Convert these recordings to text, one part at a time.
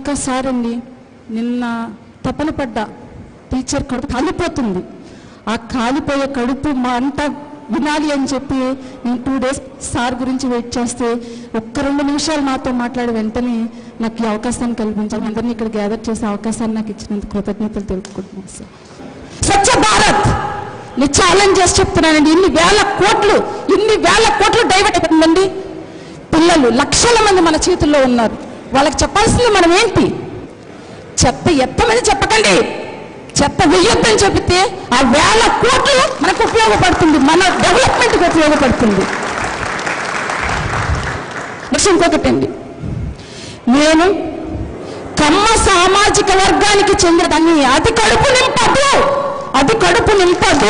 ఒక్కసారండి నిన్న తపన పడ్డ టీచర్ కడుపు కాలిపోతుంది ఆ కాలిపోయే కడుపు మంట వినాలి అని చెప్పి నేను టూ డేస్ సార్ గురించి వెయిట్ చేస్తే ఒక్క రెండు నిమిషాలు నాతో మాట్లాడి వెంటనే నాకు ఈ అవకాశాన్ని కల్పించాలి అందరినీ ఇక్కడ గ్యాదర్ చేసే అవకాశాన్ని నాకు ఇచ్చినందుకు కృతజ్ఞతలు తెలుపుకుంటున్నాను సార్ స్వచ్ఛ భారత్ నేను ఛాలెంజ్ చేసి చెప్తున్నానండి ఇన్ని వేల కోట్లు ఇన్ని వేల కోట్లు డైవర్ట్ అయిపోతుందండి పిల్లలు లక్షల మంది మన చేతుల్లో ఉన్నారు వాళ్ళకి చెప్పాల్సింది మనం ఏంటి చెత్త ఎత్తమని చెప్పకండి చెత్త వెయ్యొద్దని చెప్తే ఆ వేల కోట్లు మనకు ఉపయోగపడుతుంది మన డెవలప్మెంట్కి ఉపయోగపడుతుంది నెక్స్ట్ ఇంకొకటండి నేను కమ్మ సామాజిక వర్గానికి చెందినదాన్ని అది కడుపు నింపదు అది కడుపు నింపదు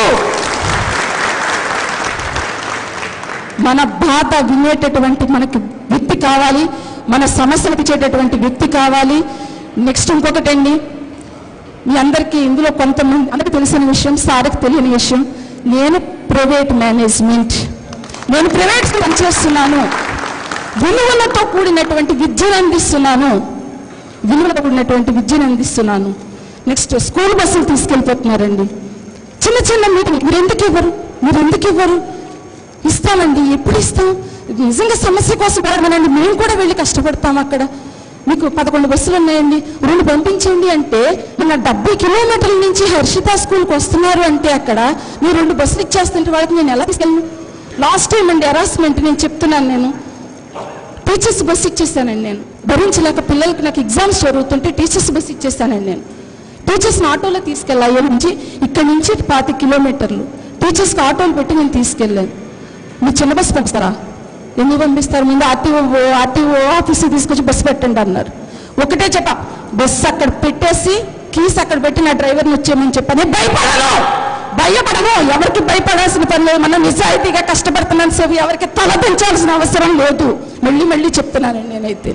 మన బాధ వినేటటువంటి మనకి వ్యక్తి కావాలి మన సమస్యలు ఇచ్చేటటువంటి వ్యక్తి కావాలి నెక్స్ట్ ఇంకొకటండి మీ అందరికీ ఇందులో కొంతమంది అందరికీ తెలిసిన విషయం సార్కి తెలియని విషయం నేను ప్రైవేట్ మేనేజ్మెంట్ నేను ప్రైవేట్ పనిచేస్తున్నాను విలువలతో కూడినటువంటి విద్యను అందిస్తున్నాను విలువలతో కూడినటువంటి విద్యను అందిస్తున్నాను నెక్స్ట్ స్కూల్ బస్సులు తీసుకెళ్ళిపోతున్నారండి చిన్న చిన్న మీటింగ్ మీరు ఎందుకు ఇవ్వరు మీరు ఎందుకు ఇవ్వరు ఇస్తామండి ఎప్పుడు ఇస్తాం నిజంగా సమస్య కోసం అడగనండి మేము కూడా వెళ్ళి కష్టపడతాం అక్కడ మీకు పదకొండు బస్సులు ఉన్నాయండి రెండు పంపించండి అంటే మన డెబ్బై కిలోమీటర్ల నుంచి హర్షిత స్కూల్కి వస్తున్నారు అంటే అక్కడ మీరు రెండు బస్సులు ఇచ్చేస్తుంటే వాళ్ళకి నేను ఎలా తీసుకెళ్ళను లాస్ట్ టైం అండి హెరాస్మెంట్ నేను చెప్తున్నాను నేను టీచర్స్ బస్ ఇచ్చేసానండి నేను భరించలేక పిల్లలకి నాకు ఎగ్జామ్స్ జరుగుతుంటే టీచర్స్ బస్ ఇచ్చేసానండి నేను టీచర్స్ని ఆటోలో తీసుకెళ్ళాయి నుంచి ఇక్కడి నుంచి పాతి కిలోమీటర్లు టీచర్స్కి ఆటోలు పెట్టి నేను తీసుకెళ్ళాను మీరు చిన్న బస్సు పంపిస్తారా ఎందుకు పంపిస్తారు ముందు ఆర్టీఓ ఆర్టీఓ ఆఫీస్కి తీసుకొచ్చి బస్సు పెట్టండి అన్నారు ఒకటే చెప్ప బస్సు అక్కడ పెట్టేసి కీస్ అక్కడ పెట్టి నా డ్రైవర్ని వచ్చేయమని చెప్పాను నేను భయపడను భయపడను ఎవరికి భయపడాల్సిన పని లేదు మనం నిజాయితీగా కష్టపడుతున్నాను సేపు ఎవరికి తల పెంచాల్సిన అవసరం లేదు మళ్ళీ మళ్ళీ చెప్తున్నానండి నేనైతే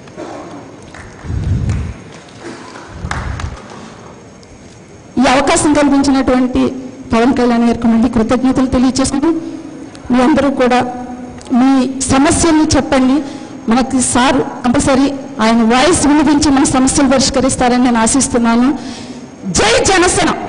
ఈ అవకాశం కల్పించినటువంటి పవన్ కళ్యాణ్ గారికి మళ్ళీ కృతజ్ఞతలు తెలియజేసుకుంటూ మీ అందరూ కూడా మీ సమస్యల్ని చెప్పండి మనకి సార్ కంపల్సరీ ఆయన వాయిస్ వినిపించి మన సమస్యలు పరిష్కరిస్తారని నేను ఆశిస్తున్నాను జై జనసేన